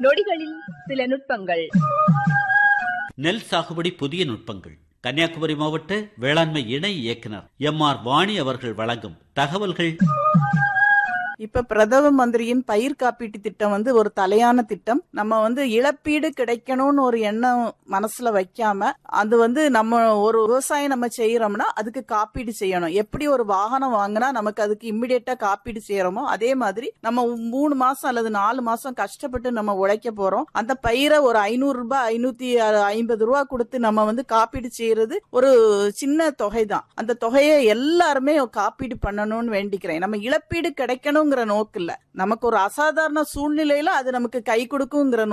நொடிகளில் சில நுட்பங்கள் நெல் சாகுபடி புதிய நுட்பங்கள் கன்னியாகுமரி மாவட்ட வேளாண்மை இணை இயக்குனர் எம் ஆர் வாணி அவர்கள் வழங்கும் தகவல்கள் இப்ப பிரதம மந்திரியின் பயிர் காப்பீட்டு திட்டம் வந்து ஒரு தலையான திட்டம் நம்ம வந்து இழப்பீடு கிடைக்கணும்னு ஒரு எண்ணம் மனசுல வைக்காம அது வந்து நம்ம ஒரு விவசாயம் நம்ம செய்யறோம்னா அதுக்கு காப்பீடு செய்யணும் எப்படி ஒரு வாகனம் வாங்கினா நமக்கு அதுக்கு இம்மிடியட்டா காப்பீடு செய்யறோமோ அதே மாதிரி நம்ம மூணு மாசம் அல்லது நாலு மாசம் கஷ்டப்பட்டு நம்ம உழைக்க போறோம் அந்த பயிரை ஒரு ஐநூறு ரூபாய் ஐநூத்தி ஐம்பது ரூபா கொடுத்து நம்ம வந்து காப்பீடு செய்யறது ஒரு சின்ன தொகை தான் அந்த தொகையை எல்லாருமே காப்பீடு பண்ணணும்னு வேண்டிக்கிறேன் நம்ம இழப்பீடு கிடைக்கணுங்கிற நோக்கு இல்ல நமக்கு ஒரு அசாதாரண சூழ்நிலையில அது நமக்கு கை கொடுக்குங்கிற